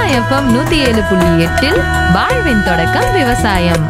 FM நூத்தி ஏழு புள்ளி எட்டில் வாழ்வின் தொடக்கம் விவசாயம்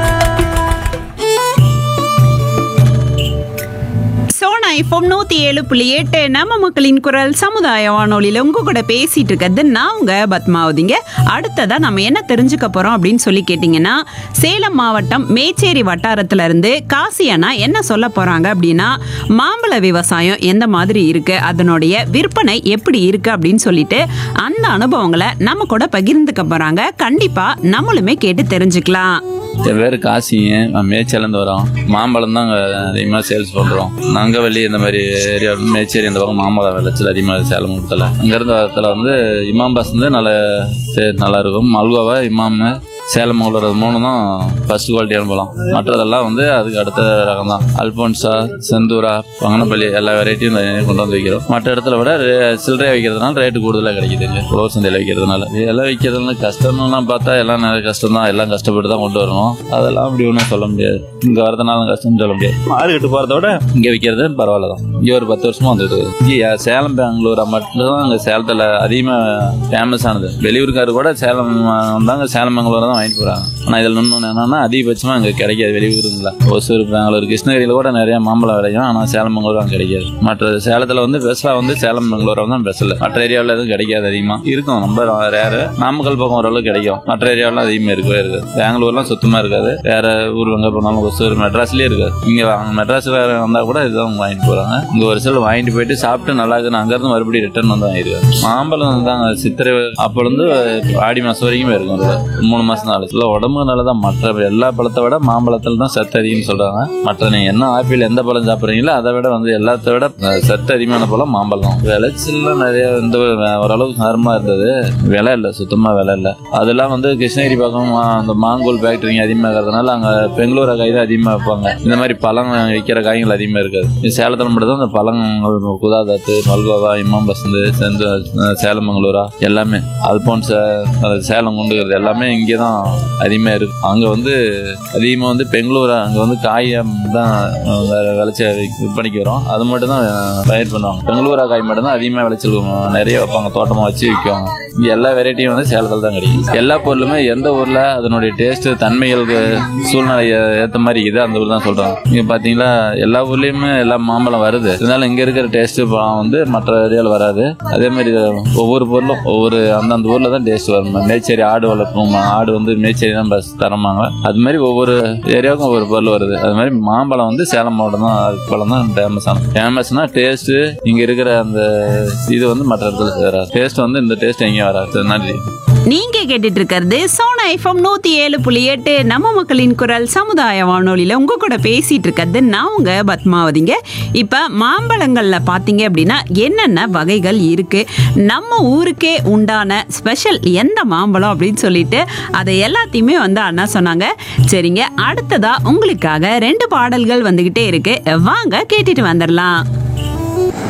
சோனா ஐஃபோம் நூத்தி ஏழு புள்ளி எட்டு நம்ம மக்களின் குரல் சமுதாய வானொலியில உங்க கூட பேசிட்டு இருக்கிறது நான் உங்க பத்மாவதிங்க அடுத்ததா நம்ம என்ன தெரிஞ்சுக்க போறோம் அப்படின்னு சொல்லி கேட்டீங்கன்னா சேலம் மாவட்டம் மேச்சேரி வட்டாரத்துல இருந்து காசி அண்ணா என்ன சொல்ல போறாங்க அப்படின்னா மாம்பழ விவசாயம் எந்த மாதிரி இருக்கு அதனுடைய விற்பனை எப்படி இருக்கு அப்படின்னு சொல்லிட்டு அந்த அனுபவங்களை நம்ம கூட பகிர்ந்துக்க போறாங்க கண்டிப்பா நம்மளுமே கேட்டு தெரிஞ்சுக்கலாம் என் பேர் காசிங்க நான் மேய்ச்சலேருந்து வரோம் மாம்பழம் தான் அதிகமாக சேல்ஸ் பண்ணுறோம் நங்கவள்ளி இந்த மாதிரி ஏரியா மேச்சேரி இந்த பக்கம் மாம்பழம் விளைச்சல் அதிகமாக சேலம் கொடுத்தல இங்கேருந்து வரத்துல வந்து இமாம் பாஸ் வந்து நல்ல சே- நல்லா இருக்கும் மல்கோவா இமாம் சேலம் உள்ள மூணு தான் ஃபர்ஸ்ட் குவாலிட்டியான பழம் மற்றதெல்லாம் வந்து அதுக்கு அடுத்த ரகம் தான் அல்போன்சா செந்தூரா பங்கனப்பள்ளி எல்லா வெரைட்டியும் கொண்டு வந்து வைக்கிறோம் மற்ற இடத்துல விட ரே- சில்லறையா வைக்கிறதுனால ரேட்டு கூடுதலாக கிடைக்குதுங்க உழவர் சந்தையில் வைக்கிறதுனால எல்லாம் வைக்கிறதுனால கஷ்டம்லாம் பார்த்தா எல்லாம் நிறைய கஷ்டம் தான் எல்லாம் கஷ்டப்பட்டு தான் கொண்டு வரணும் அதெல்லாம் அப்படி ஒன்றும் சொல்ல முடியாது இங்கே வரதுனால கஷ்டம்னு சொல்ல முடியாது மார்க்கெட்டு போகிறத விட இங்கே விற்கிறது பரவாயில்ல தான் இங்கே ஒரு பத்து வருஷமா வந்துட்டு இருக்கு. இங்கே சேலம் பெங்களூர் மட்டும்தான் அங்கே சேலத்தில் அதிகமாக ஃபேமஸ் ஆனது வெளியூருக்காரு கூட சேலம் வந்தாங்க சேலம் பெங்களூர் தான் வாங்கிட்டு போகிறாங்க ஆனால் இதில் இன்னொன்று என்னன்னா அதிகபட்சமாக அங்கே கிடைக்காது வெளியூருங்களா ஒசூர் பெங்களூர் கிருஷ்ணகிரியில் கூட நிறைய மாம்பழம் விளையும் ஆனால் சேலம் பெங்களூர் அங்கே கிடைக்காது மற்ற சேலத்தில் வந்து பெஸ்ட்டாக வந்து சேலம் பெங்களூர் தான் பெஸ்ட்டில் மற்ற ஏரியாவில் எதுவும் கிடைக்காது அதிகமாக இருக்கும் ரொம்ப ரேரு நாமக்கல் பக்கம் ஓரளவுக்கு கிடைக்கும் மற்ற ஏரியாவில் அதிகமாக இருக்கவே இருக்காது பெங்களூர்லாம் சுத்தமாக இருக்காது வேற ஊர் எங்கே போனாலும் ஒசூர் மெட்ராஸ்லேயே இருக்காது இங்கே மெட்ராஸ் வேறு வந்தால் கூட இதுதான் வாங்கிட்டு போகிறாங்க இங்கே ஒரு சில வாங்கிட்டு போயிட்டு சாப்பிட்டு நல்லா இருக்குன்னு அங்கேருந்து மறுபடியும் ரிட்டர்ன் வந்து வாங்கிருக்காங்க மாம்பழம் தாங்க சித்திரை அப்போலேருந்து ஆடி மாதம் வரைக்கும் இருக்கும் அதுல. மூணு மாதம் நாலு இல்லை உடம்பு நல்லதான் மற்ற எல்லா பழத்தை விட மாம்பழத்தில் தான் சத்து அதிகம்னு சொல்கிறாங்க மற்ற நீங்கள் என்ன ஆப்பிள் எந்த பழம் சாப்பிட்றீங்களோ அதை விட வந்து எல்லாத்த விட அஹ், சத்து அதிகமான பழம் மாம்பழம் விளைச்சல்லாம் நிறைய இந்த ஓரளவுக்கு நார்மலாக இருந்தது விலை இல்லை சுத்தமாக விலை இல்லை அதெல்லாம் வந்து கிருஷ்ணகிரி பக்கம் மா- அந்த மாங்கோல் ஃபேக்டரிங்க அதிகமாக இருக்கிறதுனால அங்கே பெங்களூர் காய் தான் அதிகமாக வைப்பாங்க இந்த மாதிரி பழம் விற்கிற காய்கள் அதிகமாக இருக்காது இது சேலத்தில் மட்டும் தான் இந்த பழங்கள் குதாதாத்து மல்கோவா இமாம் பசந்து செந்து சேலம் மங்களூரா எல்லாமே அல்போன்ஸ் சேலம் கொண்டுக்கிறது எல்லாமே இங்கே தான் அதிகமாக இருக்கு அங்கே வந்து அதிகமாக வந்து பெங்களூர் அங்கே வந்து காயம் தான் அஹ், வேற விளைச்ச விற்பனைக்கு வரும் அது மட்டும் தான் பயிர் பண்ணுவாங்க பெங்களூரா காய் மட்டும் தான் அதிகமாக விளைச்சல் நிறைய வைப்பாங்க தோட்டமாக வச்சு விற்குவாங்க இங்கே எல்லா வெரைட்டியும் வந்து சேலத்தில் தான் கிடைக்கும் எல்லா பொருளுமே எந்த ஊரில் அதனுடைய டேஸ்ட் தன்மைகளுக்கு சூழ்நிலை ஏற்ற மாதிரி இது அந்த ஊர் தான் சொல்கிறாங்க இங்கே பார்த்தீங்களா எல்லா ஊர்லேயுமே எல்லா மாம்பழம் வருது இருந்தாலும் இங்கே இருக்கிற டேஸ்ட் பழம் வந்து மற்ற ஏரியாவில் வராது அதே மாதிரி ஒவ்வொரு பொருளும் ஒவ்வொரு அந்தந்த ஊரில் தான் டேஸ்ட் வரும் மேச்சேரி ஆடு வளர்ப்போம் ஆடு வந்து மேச்சேரி தான் பஸ் தரமாங்க அது மாதிரி ஒவ்வொரு ஏரியாவுக்கும் ஒவ்வொரு பொருள் வருது அது மாதிரி மாம்பழம் வந்து சேலம் மாவட்டம் தான் அது பழம் தான் ஃபேமஸ் ஆன ஃபேமஸ்னா டேஸ்ட் இங்க இருக்கிற அந்த இது வந்து மற்ற இடத்துல வராது டேஸ்ட் வந்து இந்த டேஸ்ட் எங்கேயும் வராது நன்றி நீங்க கேட்டுட்டு இருக்கிறது சோனா ஐஃபம் நூத்தி ஏழு புள்ளி எட்டு நம்ம மக்களின் குரல் சமுதாய வானொலியில உங்க கூட பேசிட்டு இருக்கிறது நான் உங்க பத்மாவதிங்க இப்ப மாம்பழங்கள்ல பாத்தீங்க அப்படின்னா என்னென்ன வகைகள் இருக்கு நம்ம ஊருக்கே உண்டான ஸ்பெஷல் எந்த மாம்பழம் அப்படின்னு சொல்லிட்டு அதை எல்லாத்தையுமே வந்து அண்ணா சொன்னாங்க சரிங்க அடுத்ததா உங்களுக்காக ரெண்டு பாடல்கள் வந்துகிட்டே இருக்கு வாங்க கேட்டுட்டு வந்துடலாம்